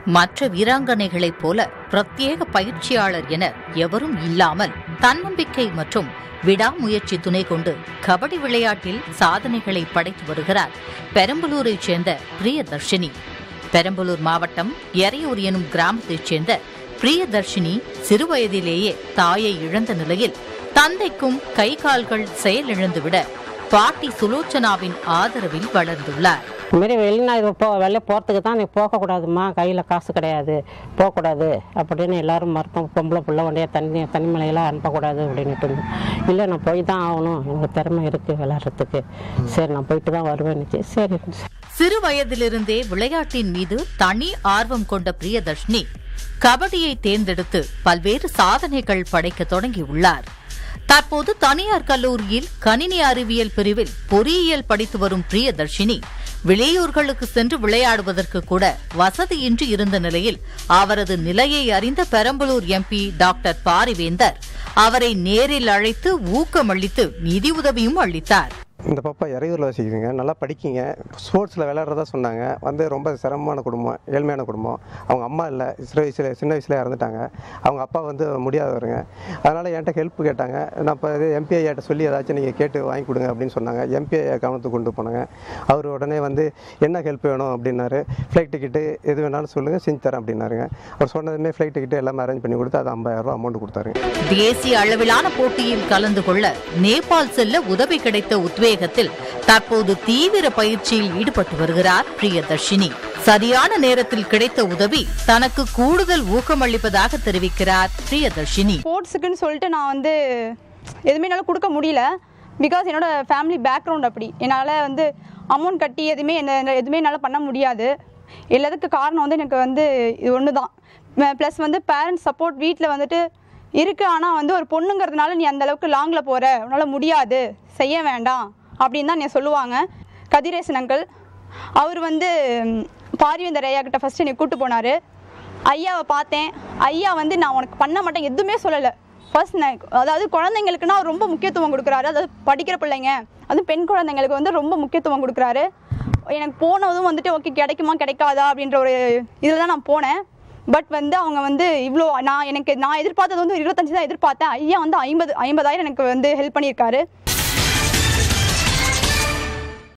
மற்ற வீராங்கனைகளைப் போல பிரத்யேக பயிற்சியாளர் என எவரும் இல்லாமல் தன்னம்பிக்கை மற்றும் விடாமுயற்சி துணை கொண்டு கபடி விளையாட்டில் சாதனைகளை படைத்து வருகிறார் பெரம்பலூரைச் சேர்ந்த பிரியதர்ஷினி பெரம்பலூர் மாவட்டம் எறையூர் எனும் கிராமத்தைச் சேர்ந்த பிரியதர்ஷினி சிறுவயதிலேயே தாயை இழந்த நிலையில் தந்தைக்கும் கை கால்கள் செயலிழந்துவிட பாட்டி சுலோச்சனாவின் ஆதரவில் வளர்ந்துள்ளார் இதுமாரி வெளிநாடு போ வெளில போகிறதுக்கு தான் நீ போகக்கூடாதும்மா கையில் காசு கிடையாது போகக்கூடாது அப்படின்னு எல்லாரும் மருத்துவம் பொம்பளை பிள்ளை உடைய தண்ணி தனிமலையெல்லாம் அனுப்பக்கூடாது அப்படின்ட்டு இருந்தோம் இல்லை நான் போய் தான் ஆகணும் எனக்கு திறமை இருக்குது விளையாடுறதுக்கு சரி நான் போயிட்டு தான் வருவேன்னுச்சு சரி சிறு வயதிலிருந்தே விளையாட்டின் மீது தனி ஆர்வம் கொண்ட பிரியதர்ஷினி கபடியை தேர்ந்தெடுத்து பல்வேறு சாதனைகள் படைக்க தொடங்கியுள்ளார் தற்போது தனியார் கல்லூரியில் கணினி அறிவியல் பிரிவில் பொறியியல் படித்து வரும் பிரியதர்ஷினி வெளியூர்களுக்கு சென்று விளையாடுவதற்கு கூட வசதியின்றி இருந்த நிலையில் அவரது நிலையை அறிந்த பெரம்பலூர் எம்பி டாக்டர் பாரிவேந்தர் அவரை நேரில் அழைத்து ஊக்கமளித்து நிதியுதவியும் அளித்தார் இந்த பாப்பா இறையூரில் வசிக்குதுங்க நல்லா படிக்கிங்க ஸ்போர்ட்ஸில் விளையாடுறதா சொன்னாங்க வந்து ரொம்ப சிரமமான குடும்பம் ஏழ்மையான குடும்பம் அவங்க அம்மா இல்லை சிறு வயசில் சின்ன வயசுல இறந்துட்டாங்க அவங்க அப்பா வந்து முடியாதவருங்க அதனால் என்கிட்ட ஹெல்ப் கேட்டாங்க நான் இப்போ இது எம்பி ஐயாட்ட சொல்லி ஏதாச்சும் நீங்கள் கேட்டு வாங்கி கொடுங்க அப்படின்னு சொன்னாங்க எம்பி ஐயா கவனத்துக்கு கொண்டு போனாங்க அவர் உடனே வந்து என்ன ஹெல்ப் வேணும் அப்படின்னாரு ஃப்ளைட் டிக்கெட்டு எது வேணாலும் சொல்லுங்கள் செஞ்சு தரேன் அப்படின்னாருங்க அவர் சொன்னதுமே ஃப்ளைட் டிக்கெட்டு எல்லாமே அரேஞ்ச் பண்ணி கொடுத்து அது ஐம்பதாயிரம் ரூபா அமௌண்ட் கொடுத்தாருங்க தேசிய அளவிலான போட்டியில் கலந்து கொள்ள நேபாள் செல்ல உதவி கிடைத்த உத்வேகத்தில் தற்போது தீவிர பயிற்சியில் ஈடுபட்டு வருகிறார் பிரியதர்ஷினி சரியான நேரத்தில் கிடைத்த உதவி தனக்கு கூடுதல் ஊக்கமளிப்பதாக தெரிவிக்கிறார் பிரியதர்ஷினி ஸ்போர்ட்ஸுக்குன்னு சொல்லிட்டு நான் வந்து எதுவுமே என்னால் கொடுக்க முடியல பிகாஸ் என்னோட ஃபேமிலி பேக்ரவுண்ட் அப்படி என்னால் வந்து அமௌண்ட் கட்டி எதுவுமே என்ன எதுவுமே என்னால் பண்ண முடியாது எல்லாத்துக்கு காரணம் வந்து எனக்கு வந்து இது ஒன்று தான் ப்ளஸ் வந்து பேரண்ட்ஸ் சப்போர்ட் வீட்டில் வந்துட்டு இருக்குது ஆனால் வந்து ஒரு பொண்ணுங்கிறதுனால நீ அந்த அளவுக்கு லாங்கில் போகிற உன்னால் முடியாது செய்ய வேண்டாம் அப்படின்னு தான் நீ சொல்லுவாங்க கதிரேசன் அங்கிள் அவர் வந்து ம், பாரிவேந்தர் ஐயா கிட்ட ஃபஸ்ட்டு என்னை கூப்பிட்டு போனார் ஐயாவை பார்த்தேன் ஐயா வந்து நான் உனக்கு பண்ண மாட்டேன் எதுவுமே சொல்லலை ஃபர்ஸ்ட் நான் அதாவது குழந்தைங்களுக்குன்னா அவர் ரொம்ப முக்கியத்துவம் கொடுக்குறாரு அதாவது படிக்கிற பிள்ளைங்க அதுவும் பெண் குழந்தைங்களுக்கு வந்து ரொம்ப முக்கியத்துவம் கொடுக்குறாரு எனக்கு போனதும் வந்துட்டு ஓகே கிடைக்குமா கிடைக்காதா அப்படின்ற ஒரு இதில் தான் நான் போனேன் பட் வந்து அவங்க வந்து இவ்வளோ நான் எனக்கு நான் எதிர்பார்த்தது வந்து இருபத்தஞ்சு தான் எதிர்பார்த்தேன் ஐயா வந்து ஐம்பது ஐம்பதாயிரம் எனக்கு வந்து ஹெல்ப் பண்ணியிருக்காரு